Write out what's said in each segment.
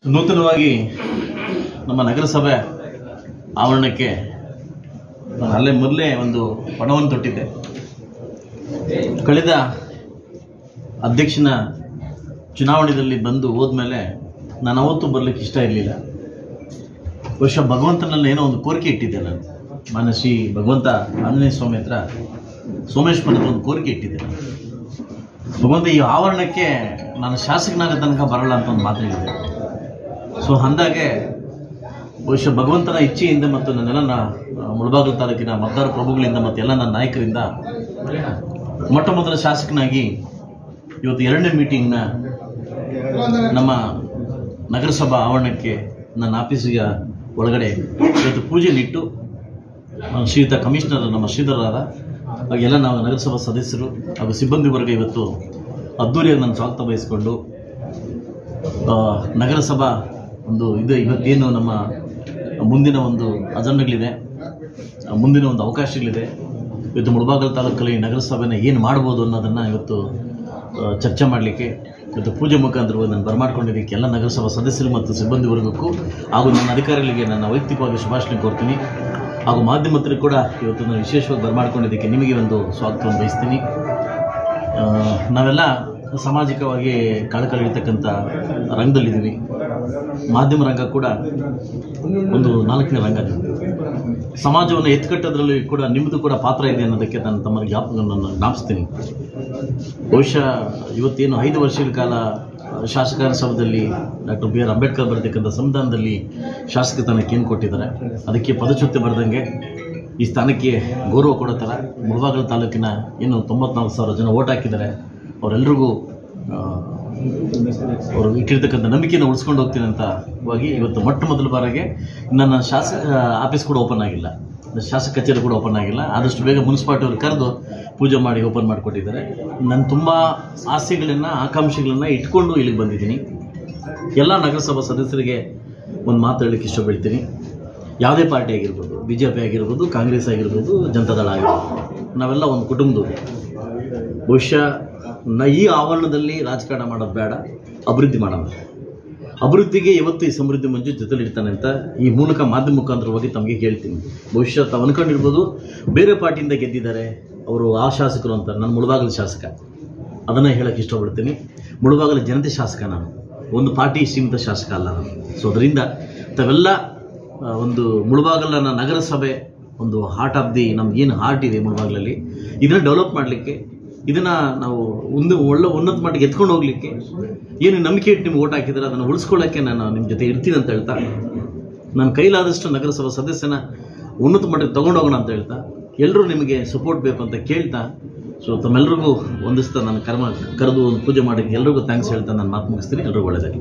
ನೂತನವಾಗಿ ನಮ್ಮ ನಗರಸಭೆ ಆವರಣಕ್ಕೆ ನಾನು ಅಲ್ಲೇ ಮೊದಲೇ ಒಂದು ಪಣವನ್ನು ತೊಟ್ಟಿದ್ದೆ ಕಳೆದ ಅಧ್ಯಕ್ಷನ ಚುನಾವಣೆಯಲ್ಲಿ ಬಂದು ಹೋದ್ಮೇಲೆ ನಾನು ಅವತ್ತು ಬರಲಿಕ್ಕೆ ಇಷ್ಟ ಇರಲಿಲ್ಲ ಬಹುಶಃ ಭಗವಂತನಲ್ಲಿ ಏನೋ ಒಂದು ಕೋರಿಕೆ ಇಟ್ಟಿದ್ದೆ ನಾನು ಮಾನ್ಯ ಶ್ರೀ ಭಗವಂತ ಆಂಜನೇಯ ಸ್ವಾಮಿ ಹತ್ರ ಸೋಮೇಶ್ವರ ಹತ್ರ ಒಂದು ಕೋರಿಕೆ ಇಟ್ಟಿದ್ದೆ ನಾನು ಭಗವಂತ ಈ ಆವರಣಕ್ಕೆ ನಾನು ಶಾಸಕನಾಗ ತನಕ ಬರಲ್ಲ ಅಂತ ಒಂದು ಮಾತು ಹೇಳಿದೆ ಸೊ ಅಂದಾಗೆ ಬಹುಶಃ ಭಗವಂತನ ಇಚ್ಛೆಯಿಂದ ಮತ್ತು ನನ್ನೆಲ್ಲ ನಾ ಮುಳಬಾಗಿಲು ತಾಲೂಕಿನ ಮತದಾರ ಪ್ರಭುಗಳಿಂದ ಮತ್ತು ಎಲ್ಲ ನನ್ನ ನಾಯಕರಿಂದ ಮೊಟ್ಟ ಮೊದಲ ಶಾಸಕನಾಗಿ ಇವತ್ತು ಎರಡನೇ ಮೀಟಿಂಗ್ನ ನಮ್ಮ ನಗರಸಭಾ ಆವರಣಕ್ಕೆ ನನ್ನ ಆಫೀಸಿಗೆ ಒಳಗಡೆ ಇವತ್ತು ಪೂಜೆಯಲ್ಲಿಟ್ಟು ಆ, ಶ್ರೀಯುತ ಕಮಿಷನರ್ ನಮ್ಮ ಶ್ರೀಧರರಾದ ಹಾಗೆಲ್ಲ ನಾವು ನಗರಸಭಾ ಸದಸ್ಯರು ಹಾಗೂ ಸಿಬ್ಬಂದಿ ವರ್ಗ ಇವತ್ತು ಅದ್ದೂರಿಯಾಗಿ ನಾನು ಸ್ವಾಗತ ಬಯಸಿಕೊಂಡು ಆ, ನಗರಸಭಾ ಒಂದು ಇದು ಇವತ್ತೇನು ನಮ್ಮ ಮುಂದಿನ ಒಂದು ಅಜೆಂಡಗಳಿದೆ ಆ, ಮುಂದಿನ ಒಂದು ಅವಕಾಶಗಳಿದೆ ಇವತ್ತು ಮುಳಬಾಗಲ್ ತಾಲೂಕಲ್ಲಿ ನಗರಸಭೆನ ಏನು ಮಾಡ್ಬೋದು ಅನ್ನೋದನ್ನು ಇವತ್ತು ಆ, ಚರ್ಚೆ ಮಾಡಲಿಕ್ಕೆ ಇವತ್ತು ಪೂಜೆ ಮುಖಾಂತರವಾಗಿ ನಾನು ಬರಮಾಡ್ಕೊಂಡಿದ್ದಕ್ಕೆ ಎಲ್ಲ ನಗರಸಭಾ ಸದಸ್ಯರು ಮತ್ತು ಸಿಬ್ಬಂದಿ ವರ್ಗಕ್ಕೂ ಹಾಗೂ ನನ್ನ ಅಧಿಕಾರಿಗಳಿಗೆ ನನ್ನ ವೈಯಕ್ತಿಕವಾಗಿ ಶುಭಾಶಯ ಕೋರ್ತೀನಿ ಹಾಗೂ ಮಾಧ್ಯಮದರಿಗೆ ಕೂಡ ಇವತ್ತು ನಾನು ವಿಶೇಷವಾಗಿ ಬರಮಾಡ್ಕೊಂಡಿದ್ದಕ್ಕೆ ನಿಮಗೆ ಒಂದು ಸ್ವಾಗತವನ್ನು ಬಯಸ್ತೀನಿ ಆ, ನಾವೆಲ್ಲ ಸಾಮಾಜಿಕವಾಗಿ ಕಳಕಳಿರ್ತಕ್ಕಂಥ ರಂಗದಲ್ಲಿದ್ದೀವಿ ಮಾಧ್ಯಮ ರಂಗ ಕೂಡ ಒಂದು ನಾಲ್ಕನೇ ರಂಗ ನಿಮ್ಮದು ಸಮಾಜವನ್ನು ಎತ್ಕಟ್ಟೋದ್ರಲ್ಲಿ ಕೂಡ ನಿಮ್ಮದು ಕೂಡ ಪಾತ್ರ ಇದೆ ಅನ್ನೋದಕ್ಕೆ ನಾನು ತಮ್ಮ ಜ್ಞಾಪಕವನ್ನು ಜ್ಞಾಪಿಸ್ತೀನಿ ಬಹುಶಃ ಇವತ್ತೇನು ಐದು ವರ್ಷಗಳ ಕಾಲ ಶಾಸಕಾಂಶದಲ್ಲಿ ಡಾಕ್ಟರ್ ಬಿ ಆರ್ ಅಂಬೇಡ್ಕರ್ ಬರೆದಕ್ಕಂಥ ಸಂವಿಧಾನದಲ್ಲಿ ಶಾಸಕತನಕ್ಕೆ ಏನು ಕೊಟ್ಟಿದ್ದಾರೆ ಅದಕ್ಕೆ ಪದಚ್ಯುತಿ ಬರೆದಂಗೆ ಈ ಸ್ಥಾನಕ್ಕೆ ಗೌರವ ಕೊಡೋ ಥರ ಮುಳಬಾಗಿಲು ತಾಲೂಕಿನ ಏನು ತೊಂಬತ್ನಾಲ್ಕು ಸಾವಿರ ಜನ ಓಟ್ ಹಾಕಿದ್ದಾರೆ ಅವರೆಲ್ಲರಿಗೂ ಆ, ಅವರು ಇಟ್ಟಿರ್ತಕ್ಕಂಥ ನಂಬಿಕೆಯನ್ನು ಉಳಿಸ್ಕೊಂಡು ಹೋಗ್ತೀನಿ ಅಂತ ಹೋಗಿ ಇವತ್ತು ಮೊಟ್ಟ ಮೊದಲ ಬಾರಿಗೆ ನನ್ನ ಶಾಸಕ ಆಫೀಸ್ ಕೂಡ ಓಪನ್ ಆಗಿಲ್ಲ ಶಾಸಕ ಕಚೇರಿ ಕೂಡ ಓಪನ್ ಆಗಿಲ್ಲ ಆದಷ್ಟು ಬೇಗ ಮುನ್ಸಿಪಾಲ್ಟಿ ಅವರು ಕರೆದು ಪೂಜೆ ಮಾಡಿ ಓಪನ್ ಮಾಡಿಕೊಟ್ಟಿದ್ದಾರೆ ನಾನು ತುಂಬ ಆಸೆಗಳನ್ನು ಆಕಾಂಕ್ಷೆಗಳನ್ನು ಇಟ್ಕೊಂಡು ಇಲ್ಲಿಗೆ ಬಂದಿದ್ದೀನಿ ಎಲ್ಲ ನಗರಸಭಾ ಸದಸ್ಯರಿಗೆ ಒಂದು ಮಾತು ಹೇಳಲಿಕ್ಕೆ ಇಷ್ಟಪಡ್ತೀನಿ ಯಾವುದೇ ಪಾರ್ಟಿ ಆಗಿರ್ಬೋದು ಬಿ ಜೆ ಪಿ ಆಗಿರ್ಬೋದು ಕಾಂಗ್ರೆಸ್ ಆಗಿರ್ಬೋದು ಜನತಾದಳ ಆಗಿರ್ಬೋದು ನಾವೆಲ್ಲ ಒಂದು ಕುಟುಂಬದವರು ಬಹುಶಃ ನ ಈ ಆವರಣದಲ್ಲಿ ರಾಜಕಾರಣ ಮಾಡೋದು ಬೇಡ ಅಭಿವೃದ್ಧಿ ಮಾಡೋಣ ಅಭಿವೃದ್ಧಿಗೆ ಇವತ್ತು ಈ ಸಮೃದ್ಧಿ ಮಂಜು ಜೊತೆಲಿರ್ತಾನೆ ಅಂತ ಈ ಮೂಲಕ ಮಾಧ್ಯಮ ಮುಖಾಂತರವಾಗಿ ತಮಗೆ ಹೇಳ್ತೀನಿ ಬಹುಶಃ ತಾವು ಅನ್ಕೊಂಡಿರ್ಬೋದು ಬೇರೆ ಪಾರ್ಟಿಯಿಂದ ಗೆದ್ದಿದ್ದಾರೆ ಅವರು ಆ ಶಾಸಕರು ಅಂತ ನಾನು ಮುಳಬಾಗಲ ಶಾಸಕ ಅದನ್ನು ಹೇಳಕ್ಕೆ ಇಷ್ಟಪಡ್ತೀನಿ ಮುಳಬಾಗಲ ಜನತೆ ಶಾಸಕ ನಾನು ಒಂದು ಪಾರ್ಟಿ ಸೀಮಿತ ಶಾಸಕ ಅಲ್ಲ ನಾನು ಸೊ ಅದರಿಂದ ತಾವೆಲ್ಲ ಆ, ಒಂದು ಮುಳಬಾಗಲನ ನಗರಸಭೆ ಒಂದು ಹಾರ್ಟ್ ಆಫ್ ದಿ ನಮ್ಗೆ ಏನು ಹಾರ್ಟ್ ಇದೆ ಮುಳಬಾಗಲಲ್ಲಿ ಇದನ್ನು ಡೆವಲಪ್ ಮಾಡಲಿಕ್ಕೆ ಇದನ್ನು ನಾವು ಒಂದು ಒಳ್ಳೆ ಉನ್ನತ ಮಟ್ಟಿಗೆ ಎತ್ಕೊಂಡು ಹೋಗ್ಲಿಕ್ಕೆ ಏನು ನಂಬಿಕೆ ಇಟ್ಟು ನಿಮ್ಗೆ ಓಟ್ ಹಾಕಿದ್ರೆ ಅದನ್ನು ಉಳಿಸ್ಕೊಳ್ಳೋಕ್ಕೆ ನಾನು ನಿಮ್ಮ ಜೊತೆ ಇರ್ತೀನಿ ಅಂತ ಹೇಳ್ತಾ ನಾನು ಕೈಲಾದಷ್ಟು ನಗರಸಭಾ ಸದಸ್ಯನ ಉನ್ನತ ಮಟ್ಟಕ್ಕೆ ತಗೊಂಡು ಹೋಗೋಣ ಅಂತ ಹೇಳ್ತಾ ಎಲ್ಲರೂ ನಿಮಗೆ ಸಪೋರ್ಟ್ ಬೇಕು ಅಂತ ಕೇಳ್ತಾ ಸೊ ತಮ್ಮೆಲ್ಲರಿಗೂ ಒಂದಿಸ್ತಾ ನಾನು ಕರ್ಮ ಕರೆದು ಒಂದು ಪೂಜೆ ಮಾಡಿ ಎಲ್ರಿಗೂ ಥ್ಯಾಂಕ್ಸ್ ಹೇಳ್ತಾ ನಾನು ಮಾತು ಮುಗಿಸ್ತೀನಿ ಎಲ್ರಿಗೂ ಒಳ್ಳೆಯದಾಗಿ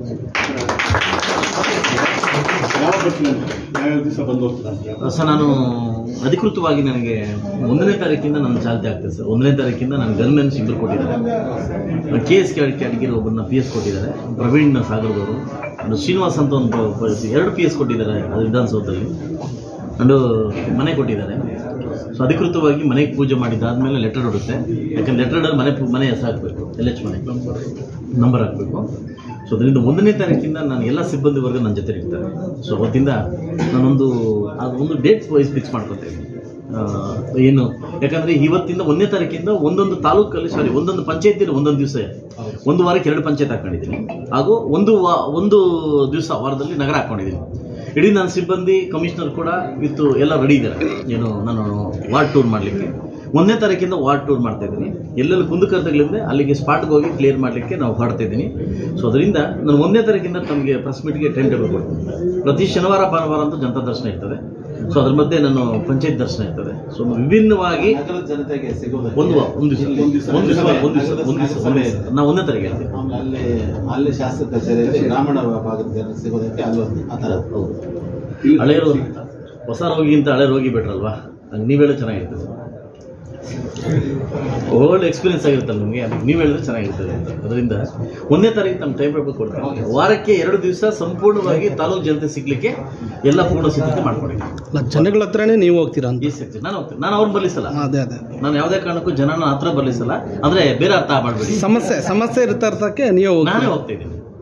ಯಾವ ಬಸ್ಸಿನಲ್ಲಿ ಯಾವ್ಯಾವ ದಿವಸ ಬಂದು ಹೋಗ್ತದೆ ಸರ್ ನಾನು ಅಧಿಕೃತವಾಗಿ ನನಗೆ ಒಂದನೇ ತಾರೀಕಿಂದ ನನ್ನ ಚಾಲ್ತಿ ಆಗ್ತದೆ ಸರ್ ಒಂದನೇ ತಾರೀಕಿಂದ ನಾನು ಗನ್ಮೆನ್ಸ್ ಇಬ್ಬರು ಕೊಟ್ಟಿದ್ದಾರೆ ಕೆ ಎಸ್ ಕ್ಯಾಟಗಿರಿ ಒಬ್ಬರನ್ನ ಪಿ ಎಸ್ ಕೊಟ್ಟಿದ್ದಾರೆ ಪ್ರವೀಣ್ ಸಾಗರದವರು ಒಂದು ಶ್ರೀನಿವಾಸ್ ಅಂತ ಒಂದು ಒಬ್ಬ ಎರಡು ಪಿ ಎಸ್ ಕೊಟ್ಟಿದ್ದಾರೆ ಅದು ವಿಧಾನಸೌಧದಲ್ಲಿ ಅಂಡು ಮನೆ ಕೊಟ್ಟಿದ್ದಾರೆ ಸೊ ಅಧಿಕೃತವಾಗಿ ಮನೆಗೆ ಪೂಜೆ ಮಾಡಿದ್ದಾದ್ಮೇಲೆ ಲೆಟರ್ ಹೊಡುತ್ತೆ ಯಾಕಂದ್ರೆ ಲೆಟರ್ ಮನೆ ಪೂ- ಮನೆ ಹೆಸರು ಹಾಕಬೇಕು ಎಲ್ ಎಚ್ ಮನೆ ನಂಬರ್ ಹಾಕಬೇಕು ಸೊ ಅದರಿಂದ ಒಂದನೇ ತಾರೀಕಿಂದ ನಾನು ಎಲ್ಲ ಸಿಬ್ಬಂದಿ ವರ್ಗ ನನ್ನ ಜೊತೆ ಇರ್ತಾರೆ ಸೊ ಅವತ್ತಿಂದ ನಾನೊಂದು ಅದು ಒಂದು ಡೇಟ್ ವೈಸ್ ಫಿಕ್ಸ್ ಮಾಡ್ಕೊತಾ ಇದ್ದೀನಿ ಆ, ಏನು ಯಾಕಂದ್ರೆ ಇವತ್ತಿಂದ ಒಂದನೇ ತಾರೀಕಿಂದ ಒಂದೊಂದು ತಾಲೂಕಲ್ಲಿ ಸಾರಿ ಒಂದೊಂದು ಪಂಚಾಯತಿನ ಒಂದೊಂದು ದಿವಸ ಒಂದು ವಾರಕ್ಕೆ ಎರಡು ಪಂಚಾಯತ್ ಹಾಕೊಂಡಿದ್ದೀನಿ ಹಾಗೂ ಒಂದು ವಾ ಒಂದು ದಿವಸ ವಾರದಲ್ಲಿ ನಗರ ಹಾಕೊಂಡಿದ್ದೀನಿ ಇಡೀ ನನ್ನ ಸಿಬ್ಬಂದಿ ಕಮಿಷನರ್ ಕೂಡ ವಿತ್ ಎಲ್ಲ ರೆಡಿ ಇದ್ದಾರೆ ಏನು ನಾನು ವಾರ್ಡ್ ಟೂರ್ ಮಾಡಲಿಕ್ಕೆ ಒಂದನೇ ತಾರೀಕಿಂದ ವಾರ್ಡ್ ಟೂರ್ ಮಾಡ್ತಾ ಇದ್ದೀನಿ ಎಲ್ಲೆಲ್ಲಿ ಕುಂದುಕರ್ತಗಳಿಂದ ಅಲ್ಲಿಗೆ ಸ್ಪಾಟ್ಗೆ ಹೋಗಿ ಕ್ಲಿಯರ್ ಮಾಡಲಿಕ್ಕೆ ನಾವು ಹೊರಡ್ತಾ ಇದ್ದೀನಿ ಸೊ ಅದರಿಂದ ನಾನು ಒಂದನೇ ತಾರೀಕಿಂದ ತಮಗೆ ಪ್ರೆಸ್ ಮೀಟ್ಗೆ ಟೈಮ್ ಟೇಬಲ್ ಕೊಡ್ತೀನಿ ಪ್ರತಿ ಶನಿವಾರ ಭಾನುವಾರ ಅಂತೂ ಜನತಾ ದರ್ಶನ ಇರ್ತದೆ ಸೊ ಅದ್ರ ಮಧ್ಯೆ ನಾನು ಪಂಚಾಯತ್ ದರ್ಶನ ಇರ್ತದೆ ಸೊ ವಿಭಿನ್ನವಾಗಿ ನಗರದ ಜನತೆಗೆ ಸಿಗೋದು ಒಂದು ವಾ- ಒಂದು ದಿವಸ ಒಂದು ದಿವಸ ಒಂದು ದಿವಸ ಒಂದು ದಿವಸ ಒಂದು ದಿವಸ ಒಂದು ದಿವಸ ನಾವು ಒಂದನೇ ತಾರೀಕು ಹೇಳ್ತೀನಿ ಆಮೇಲೆ ಅಲ್ಲಿ ಅಲ್ಲಿ ಶಾಸಕ ಕಚೇರಿಯಲ್ಲಿ ಬ್ರಾಹ್ಮಣ ಭಾಗದ ಜನರಿಗೆ ಸಿಗೋದಕ್ಕೆ ಅಲ್ಲೊಂದು ಆ ಥರ ಹೌದು ಹಳೆ ರೋಗಿ ಹೊಸ ರೋಗಿಗಿಂತ ಹಳೆ ರೋಗಿ ಬೆಟ್ರ್ ಅಲ್ವಾ ಹಂಗೆ ನೀವು ಹೇಳಿದ್ರೆ ಚೆನ್ನಾಗಿರ್ತದೆ ಒಳ್ಳೆ ಎಕ್ಸ್ಪೀರಿಯನ್ಸ್ ಆಗಿರುತ್ತಲ್ಲ ನಿಮಗೆ ಅದಕ್ಕೆ ನೀವು ಹೇಳಿದ್ರೆ ಚೆನ್ನಾಗಿರ್ತದೆ ಅಂತ ಅದರಿಂದ ಒಂದನೇ ತಾರೀಕು ನಮ್ಮ ಟೈಮ್ ಟೇಬಲ್ ಕೊಡ್ತಾರೆ ವಾರಕ್ಕೆ ಎರಡು ದಿವಸ ಸಂಪೂರ್ಣವಾಗಿ ತಾಲೂಕು ಜನತೆ ಸಿಗ್ಲಿಕ್ಕೆ ಎಲ್ಲ ಪೂರ್ಣ ಸಿದ್ಧತೆ ಮಾಡ್ಕೊಂಡಿದ್ದೀನಿ ಅಲ್ಲ ಜನಗಳ ಹತ್ರನೇ ನೀವು ಹೋಗ್ತೀರಾ ಅಂತ ಈ ಸೆಕ್ಷನ್ ನಾನು ಹೋಗ್ತೀನಿ ನಾನು ಅವ್ರನ್ನ ಬರ್ಲಿಸಲ್ಲ ಅದೇ ಅದೇ ನಾನು ಯಾವುದೇ ಕಾರಣಕ್ಕೂ ಜನನ ಹತ್ರ ಬರ್ಲಿಸಲ್ಲ ಅಂದ್ರೆ ಬೇರೆ ಅರ್ಥ ಮಾಡಬೇಡಿ ಸಮಸ್ಯೆ ಸಮಸ್ಯೆ ಇರ್ತಾರ್ಥಕ್ಕೆ ನೀವು ನಾನೇ ಹೋಗ್ತೀರಾ ಹೋಗ್ತಾ ಇದ್ದೀನಿ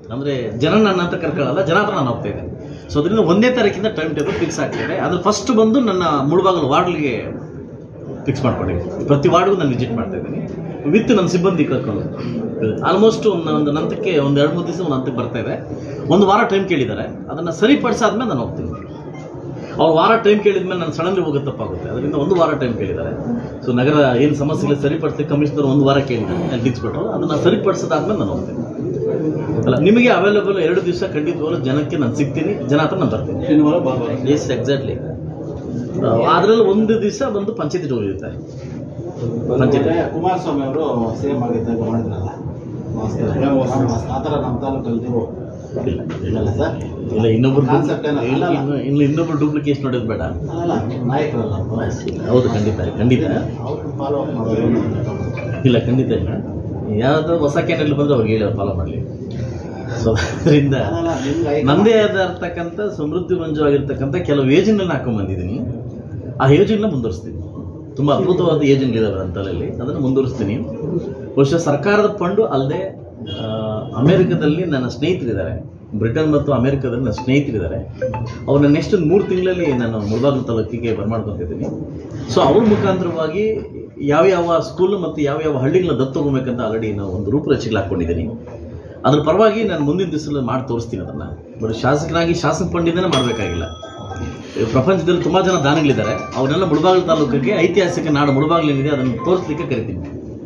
ಅಂದರೆ ಜನ ನನ್ನ ಹತ್ರ ಕರ್ಕೊಳ್ಳಲ್ಲ ಜನ ಹತ್ರ ನಾನು ಹೋಗ್ತಾ ಇದ್ದೇನೆ ಸೊ ಅದರಿಂದ ಒಂದೇ ತಾರೀಕಿಂದ ಟೈಮ್ ಟೇಬಲ್ ಫಿಕ್ಸ್ ಆಗ್ತಿದೆ ಅದ್ರ ಫಸ್ಟ್ ಬಂದು ನನ್ನ ಮುಳುಬಾಗಲು ವಾರ್ಡ್ಗೆ ಫಿಕ್ಸ್ ಮಾಡ್ಕೊಂಡಿದ್ದೀನಿ ಪ್ರತಿ ವಾರ್ಡ್ಗೂ ನಾನು ವಿಸಿಟ್ ಮಾಡ್ತಾ ಇದ್ದೀನಿ ವಿತ್ ನನ್ನ ಸಿಬ್ಬಂದಿ ಕರ್ಕೊಂಡು ಆಲ್ಮೋಸ್ಟ್ ಒಂದು ಒಂದು ಹಂತಕ್ಕೆ ಒಂದು ಎರಡು ಮೂರು ದಿವಸ ಒಂದು ಹಂತಕ್ಕೆ ಬರ್ತಾ ಇದೆ ಒಂದು ವಾರ ಟೈಮ್ ಕೇಳಿದ್ದಾರೆ ಅದನ್ನು ಸರಿಪಡಿಸಾದ್ಮೇಲೆ ನಾನು ಹೋಗ್ತೀನಿ ಅವ್ರು ವಾರ ಟೈಮ್ ಕೇಳಿದ್ಮೇಲೆ ನಾನು ಸಡನ್ಲಿ ಹೋಗೋದು ತಪ್ಪಾಗುತ್ತೆ ಅದರಿಂದ ಒಂದು ವಾರ ಟೈಮ್ ಕೇಳಿದ್ದಾರೆ ಸೊ ನಗರ ಏನು ಸಮಸ್ಯೆಗಳು ಸರಿಪಡಿಸ್ಲಿಕ್ಕೆ ಕಮಿಷನರ್ ಒಂದು ವಾರ ಕೇಳಿದ್ದಾರೆ ಅಲ್ಲಿ ಬಿಟ್ಬಿಟ್ಟು ಅದನ್ನು ಸರಿಪಡಿಸೋದಾದ್ಮೇಲೆ ನಾನು ಹೋಗ್ತೀನಿ ಅಲ್ಲ ನಿಮಗೆ ಅವೈಲೇಬಲ್ ಎರಡು ದಿವಸ ಖಂಡಿತವಾಗ್ಲೂ ಜನಕ್ಕೆ ನಾನು ಸಿಗ್ತೀನಿ ಜನ ಹತ್ರ ನಾನು ಬರ್ತೀನಿ ಶನಿವಾರ ಭಾನುವಾರ ಎಸ್ ಎಕ್ಸಾಕ್ಟ್ಲಿ ಅದರಲ್ಲಿ ಒಂದು ದಿವಸ ಬಂದು ಪಂಚಾಯತಿ ಹೋಗಿರ್ತಾರೆ ಪಂಚಾಯತಿ ಅಂದ್ರೆ ಕುಮಾರಸ್ವಾಮಿ ಅವರು ಸೇಮ್ ಆಗಿದ್ದಾಗ ಮಾಡಿದ್ರಲ್ಲ ವಾಸ್ತವ. ಆ ಥರ ನಮ್ಮ ತಾಲೂಕಲ್ಲಿ ನೀವು ಇಲ್ಲ ಇಲ್ಲಲ್ಲ ಸರ್ ಇಲ್ಲ ಇನ್ನೊಬ್ರು Concept ಏನಲ್ಲ. ಇಲ್ಲ ಇನ್ನು ಇನ್ನು ಇನ್ನೊಬ್ರು ಡೂಪ್ಲಿಕೇಟ್ ನೋಡೋದು ಬೇಡ ಅಲ್ಲ ನಾಯಕರಲ್ಲ ಹೌದು ಖಂಡಿತ ಖಂಡಿತ ಅವ್ರನ್ನ ಫಾಲೋ ಅಪ್ ಮಾಡೋದು ಇಲ್ಲ ಖಂಡಿತ ಇಲ್ಲ ಯಾವ್ದು ಹೊಸ ಕ್ಯಾಂಡಲ್ ಬಂದ್ರೆ ಅವ್ರಿಗೆ ಹೇಳಿ ಅವ್ರು ಫಾಲೋ ಮಾಡಲಿ ಸೊ ಅದರಿಂದ ಅಲ್ಲ, ನಿಮ್ಗೆ ಐದು- ನಮ್ಮದೇ ಆದ ಇರ್ತಕ್ಕಂಥ ಸಮೃದ್ಧಿ ಮಂಜವಾಗಿರ್ತಕ್ಕಂಥ ಕೆಲವು ಯೋಜನೆಗಳನ್ನ ಹಾಕೊಂಡ್ ಬಂದಿದ್ದೀನಿ ಆ ಯೋಜನೆನ ಮುಂದುವರಿಸ್ತೀನಿ ತುಂಬ ಅದ್ಭುತವಾದ ಯೋಜನೆಗಳಿದಾವೆ ನನ್ನ ತಲೆಯಲ್ಲಿ ಅದನ್ನು ಮುಂದುವರಿಸ್ತೀನಿ ಬಹುಶಃ ಸರ್ಕಾರದ ಫಂಡು ಅಲ್ಲದೆ ಅಮೆರಿಕದಲ್ಲಿ ನನ್ನ ಸ್ನೇಹಿತರಿದ್ದಾರೆ ಬ್ರಿಟನ್ ಮತ್ತು ಅಮೆರಿಕದಲ್ಲಿ ನನ್ನ ಸ್ನೇಹಿತರಿದ್ದಾರೆ ಅವ್ರನ್ನ ನೆಕ್ಸ್ಟ್ ಒಂದು ಮೂರು ತಿಂಗಳಲ್ಲಿ ನಾನು ಮುಳಬಾಗಿಲು ತಾಲೂಕಿಗೆ ಬರ್ಮಾಡ್ಕೊತಿದ್ದೀನಿ ಸೊ ಅವ್ರ ಮುಖಾಂತರವಾಗಿ ಯಾವ್ಯಾವ ಸ್ಕೂಲ್ ಮತ್ತು ಯಾವ್ಯಾವ ಹಳ್ಳಿಗಳನ್ನ ದತ್ತು ತಗೋಬೇಕಂತ ಆಲ್ರೆಡಿ ನಾವು ಒಂದು ರೂಪುರೇಷೆಗಳು ಹಾಕ್ಕೊಂಡಿದ್ದೀನಿ ಅದ್ರ ಪರವಾಗಿ ನಾನು ಮುಂದಿನ ದಿವಸದಲ್ಲಿ ಮಾಡಿ ತೋರಿಸ್ತೀನಿ ಅದನ್ನು ಬಟ್ ಶಾಸಕನಾಗಿ ಶಾಸಕ ಫಂಡಿಂದನೇ ಮಾಡಬೇಕಾಗಿಲ್ಲ ಪ್ರಪಂಚದಲ್ಲಿ ತುಂಬ ಜನ ದಾನಿಗಳಿದ್ದಾರೆ ಅವನ್ನೆಲ್ಲ ಮುಳಬಾಗಿಲು ತಾಲೂಕಿಗೆ ಐತಿಹಾಸಿಕ ನಾಡು ಮುಳಬಾಗಿಲು ಏನಿದೆ ಅದನ್ನು ತೋರಿಸ್ಲಿಕ್ಕೆ ಕರಿತೀನಿ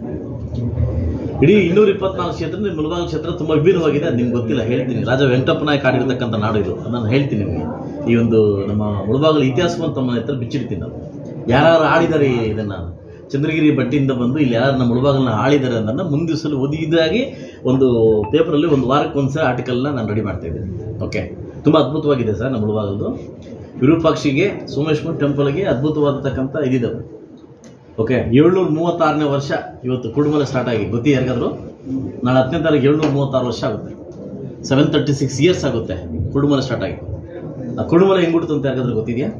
ಇಡೀ ಇನ್ನೂರ ಇಪ್ಪತ್ನಾಲ್ಕು ಕ್ಷೇತ್ರ ಮುಳಬಾಗಿಲು ಕ್ಷೇತ್ರ ತುಂಬ ವಿಭಿನ್ನವಾಗಿದೆ ಅದು ನಿಮ್ಗೆ ಗೊತ್ತಿಲ್ಲ ಹೇಳ್ತೀನಿ ರಾಜ ವೆಂಕಟಪ್ಪ ನಾಯಕ್ ಆಡಿರ್ತಕ್ಕಂಥ ನಾಡು ಇದು ಅದನ್ನು ಹೇಳ್ತೀನಿ ನಿಮಗೆ ಈ ಒಂದು ನಮ್ಮ ಮುಳಬಾಗಿಲು ಇತಿಹಾಸವನ್ನು ತಮ್ಮ ಹತ್ರ ಬಿಚ್ಚಿಡ್ತೀನಿ ನಾನು ಯಾರು ಆಡಿದ್ದಾರೆ ಇದನ್ನು ಚಂದ್ರಗಿರಿ ಬಟ್ಟಿಯಿಂದ ಬಂದು ಇಲ್ಲಿ ಯಾರು ನಮ್ಮ ಮುಳಬಾಗಿಲನ್ನ ಆಳಿದ್ದಾರೆ ಅನ್ನೋದನ್ನ ಮುಂದಿನ ದಿವಸದಲ್ಲಿ ಓದಿದಾಗಿ ಒಂದು ಪೇಪರಲ್ಲಿ ಒಂದು ವಾರಕ್ಕೆ ಒಂದ್ಸಲ ಆರ್ಟಿಕಲ್ನ ನಾನು ರೆಡಿ ಮಾಡ್ತಾ ಇದ್ದೀನಿ ಓಕೆ ತುಂಬ ಅದ್ಭುತವಾಗಿದೆ ಸರ್ ನಮ್ಮ ಮುಳಬಾಗಿಲದು ವಿರೂಪಾಕ್ಷಿಗೆ ಸೋಮೇಶ್ವರ ಟೆಂಪಲ್ಗೆ ಅದ್ಭುತವಾದತಕ್ಕಂಥ ಇದಿದ್ದಾವೆ ಓಕೆ ಏಳ್ನೂರ ಮೂವತ್ತಾರನೇ ವರ್ಷ ಇವತ್ತು ಕುಡುಮಲ ಸ್ಟಾರ್ಟ್ ಆಗಿ ಗೊತ್ತಿ ಯಾರಿಗಾದ್ರು ನಾಳೆ ಹತ್ತನೇ ತಾರೀಕು ಏಳ್ನೂರ ಮೂವತ್ತಾರು ವರ್ಷ ಆಗುತ್ತೆ ಸೆವೆನ್ ತರ್ಟಿ ಸಿಕ್ಸ್ ಇಯರ್ಸ್ ಆಗುತ್ತೆ ಕುಡುಮಲ ಸ್ಟಾರ್ಟ್ ಆಗಿ ಆ ಕುಡುಮಲ ಹೆಂಗ್ ಹುಡ್ತು ಅಂತ ಯಾರಿಗಾದ್ರೂ ಗೊತ್ತಿದೆಯಾ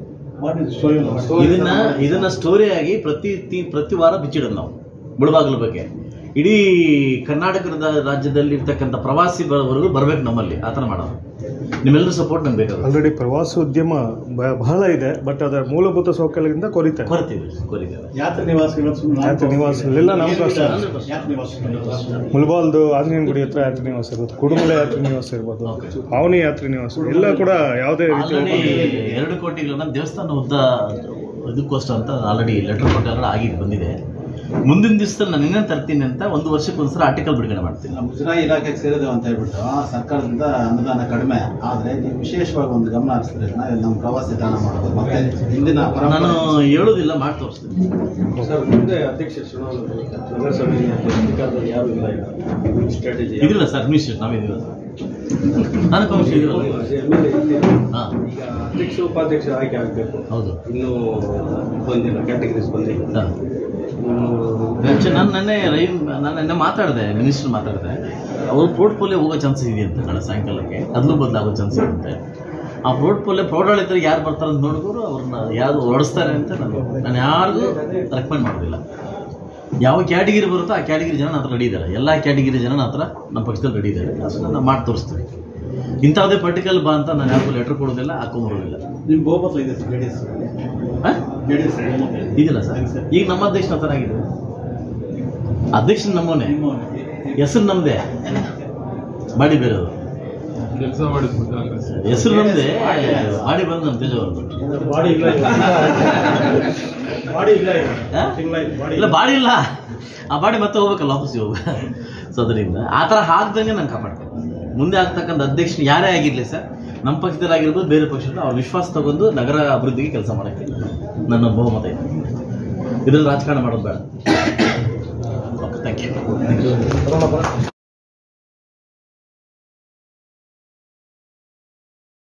ಇದನ್ನ ಇದನ್ನ ಸ್ಟೋರಿ ಆಗಿ ಪ್ರತಿ ತಿ- ಪ್ರತಿ ವಾರ ಬಿಚ್ಚಿಡೋದು ನಾವು ಮುಳಬಾಗಿಲ ಬಗ್ಗೆ ಇಡೀ ಕರ್ನಾಟಕದ ರಾಜ್ಯದಲ್ಲಿ ಇರ್ತಕ್ಕಂಥ ಪ್ರವಾಸಿ ಬರೋವರೆಗೂ ಬರ್ಬೇಕು ನಮ್ಮಲ್ಲಿ ಆ ಥರ ಮಾಡೋದು ನಿಮ್ಮೆಲ್ಲರೂ ಸಪೋರ್ಟ್ ನಮ್ಗೆ ಬೇಕಾಗುತ್ತೆ ಆಲ್ರೆಡಿ ಪ್ರವಾಸೋದ್ಯಮ ಬ- ಬಹಳ ಇದೆ ಬಟ್ ಅದರ ಮೂಲಭೂತ ಸೌಕರ್ಯದಿಂದ ಕೊರಿತೆ ಕೊರತೀವಿ ಕೊರಿತೇವೆ ಯಾತ್ರೆ ನಿವಾಸಿಗಳು ಯಾತ್ರೆ ನಿವಾಸಗಳೆಲ್ಲ ನಮ್ಮ ಕಷ್ಟ ಯಾತ್ರೆ ನಿವಾಸಿಗಳು ಮುಲ್ಬಾಲ್ದು ಆಂಜನೇಯ ಗುಡಿ ಹತ್ರ ಯಾತ್ರೆ ನಿವಾಸ ಇರ್ಬೋದು ಕುಡುಮಲ ಯಾತ್ರೆ ನಿವಾಸ ಇರ್ಬೋದು ಅವನಿ ಯಾತ್ರೆ ನಿವಾಸ ಎಲ್ಲ ಕೂಡ ಯಾವುದೇ ರೀತಿ ಆಲ್ರೆಡಿ ಎರಡು ಕೋಟಿಗಳನ್ನ ದೇವಸ್ಥಾನ ಉದ್ದ ಇದಕ್ಕೋಸ್ಕರ ಅಂತ ಆಲ್ರೆಡಿ ಲೆಟರ್ ಕೊಟ್ಟಾರ ಆಗಿ ಬಂದಿದೆ ಮುಂದಿನ ದಿವಸದಲ್ಲಿ ನಾನು ಇನ್ನೇನು ತರ್ತೀನಿ ಅಂತ ಒಂದು ವರ್ಷಕ್ಕೆ ಒಂದ್ಸಲ ಆರ್ಟಿಕಲ್ ಬಿಡುಗಡೆ ಮಾಡ್ತೀನಿ ನಮ್ಮ ಮುಜರಾಯಿ ಇಲಾಖೆಗೆ ಸೇರಿದೆ ಅಂತ ಹೇಳ್ಬಿಟ್ಟು ಸರ್ಕಾರದಿಂದ ಅನುದಾನ ಕಡಿಮೆ ಆದ್ರೆ ನೀವು ವಿಶೇಷವಾಗಿ ಒಂದು ಗಮನ ಹರಿಸಿದ್ರೆ ಇಲ್ಲಿ ನಮ್ಮ ಪ್ರವಾಸಿ ತಾಣ ಮಾಡೋದು ಮತ್ತೆ ಹಿಂದಿನ ನಾನು ಪರಂಪರೆ ಹೇಳೋದಿಲ್ಲ ಮಾಡಿ ತೋರಿಸ್ತೀನಿ ಸರ್ ಮುಂದೆ ಅಧ್ಯಕ್ಷ ಚುನಾವಣೆ ನಗರಸಭೆ ಅಧಿಕಾರದಲ್ಲಿ ಯಾರು ಇಲ್ಲ ಈಗ ಸ್ಟ್ರಾಟಜಿ ಇದಿಲ್ಲ ಸರ್ ಅಡ್ಮಿನಿಸ್ಟ್ರೇಷನ್ ನಾವಿದಿಲ್ಲ ನಾನು ಕಮಿಷನ್ ಇದಿರಲ್ಲ ಹಾಂ ಈಗ ಅಧ್ಯಕ್ಷ ಉಪಾಧ್ಯಕ್ಷ ಆಯ್ಕೆ ಆಗಬೇಕು ಹೌದು ಇನ್ನೂ ಬಂದಿಲ್ಲ ಕ್ಯಾಟಗರೀಸ್ ಬಂದಿಲ್ಲ ಹಾಂ ಆ್ಯಕ್ಚುಲಿ ನಾನು ನೆನ್ನೆ ರೈ ನಾನು ನೆನ್ನೆ ಮಾತಾಡಿದೆ ಮಿನಿಸ್ಟರ್ ಮಾತಾಡಿದೆ ಅವ್ರ ಪೋರ್ಟ್ಫೋಲಿಯೋ ಹೋಗೋ ಚಾನ್ಸಸ್ ಇದೆಯಂತೆ ನಾಳೆ ಸಾಯಂಕಾಲಕ್ಕೆ ಅದಲು ಬದಲಾಗೋ ಚಾನ್ಸ್ ಇರುತ್ತೆ ಆ ಪೋರ್ಟ್ಫೋಲಿಯೋ ಪ್ರೌಢಾಳಿತರಿಗೆ ಯಾರು ಬರ್ತಾರೆ ಅಂತ ನೋಡಿದ್ರು ಅವ್ರನ್ನ ಯಾರು ಹೊರಡಿಸ್ತಾರೆ ಅಂತ ನಾನು ನಾನು ಯಾರಿಗೂ ರೆಕಮೆಂಡ್ ಮಾಡೋದಿಲ್ಲ ಯಾವ ಕ್ಯಾಟಗಿರಿ ಬರುತ್ತೋ ಆ ಕ್ಯಾಟಗಿರಿ ಜನ ನನ್ನ ಹತ್ರ ರೆಡಿ ಇದ್ದಾರೆ ಎಲ್ಲ ಕ್ಯಾಟಗಿರಿ ಜನ ನನ್ನ ಹತ್ರ ನಮ್ಮ ಪಕ್ಷದಲ್ಲಿ ರೆಡಿ ಇದ್ದಾರೆ ಅದನ್ನ ನಾನು ಮಾಡಿ ತೋರಿಸ್ತೀನಿ ಇಂಥವುದೇ ಪರ್ಟಿಕಲ್ ಬಾ ಅಂತ ನಾನು ಯಾರಿಗೂ ಲೆಟ್ರ್ ಕೊಡೋದಿಲ್ಲ ಹಾಕೊಂಬರೋದಿಲ್ಲ ನಿಮ್ಮ ಬಹುಮತ ಇದೆ ಜೆ ಡಿ ಎಸ್ ಹಾಂ ಜೆ ಡಿ ಎಸ್ ಇದಿಲ್ಲ ಸರ್ ಈಗ ನಮ್ಮ ಅಧ್ಯಕ್ಷ ಹತ್ರ ಆಗಿದೆ ಅಧ್ಯಕ್ಷ ನಮ್ಮವನೇ ಹೆಸರು ನಮ್ದೇ ಬಾಡಿ ಬೇರೆದು ಹೆಸರು ನಮ್ದೇ ಬಾಡಿ ಬಂದು ನಮ್ಮ ತೇಜ ಅವ್ರದ್ದು ಬಾಡಿ ಇಲ್ಲ ಬಾಡಿ ಇಲ್ಲ ಆ? ಇಲ್ಲ ಬಾಡಿ ಇಲ್ಲ ಆ ಬಾಡಿ ಮತ್ತೆ ಹೋಗ್ಬೇಕಲ್ಲ ಆಫೀಸಿಗೆ ಹೋಗ ಸೊ ಅದರಿಂದ ಆ ಥರ ಹಾಕ್ದಂಗೆ ನಾನು ಕಾಪಾಡ್ತೇನೆ ಮುಂದೆ ಆಗ್ತಕ್ಕಂಥ ಅಧ್ಯಕ್ಷ ಯಾರೇ ಆಗಿರಲಿ ಸರ್ ನಮ್ಮ ಪಕ್ಷದಲ್ಲಾಗಿರ್ಬೋದು ಬೇರೆ ಪಕ್ಷದ ಅವ್ರ ವಿಶ್ವಾಸ ತಗೊಂಡು ನಗರ ಅಭಿವೃದ್ಧಿಗೆ ಕೆಲಸ ಮಾಡೋಕ್ಕೆ ನನ್ನ ಬಹುಮತ ಇದೆ ಇದರಲ್ಲಿ ರಾಜಕಾರಣ ಮಾಡೋದು ಬೇಡ ಓಕೆ ಥ್ಯಾಂಕ್ ಯು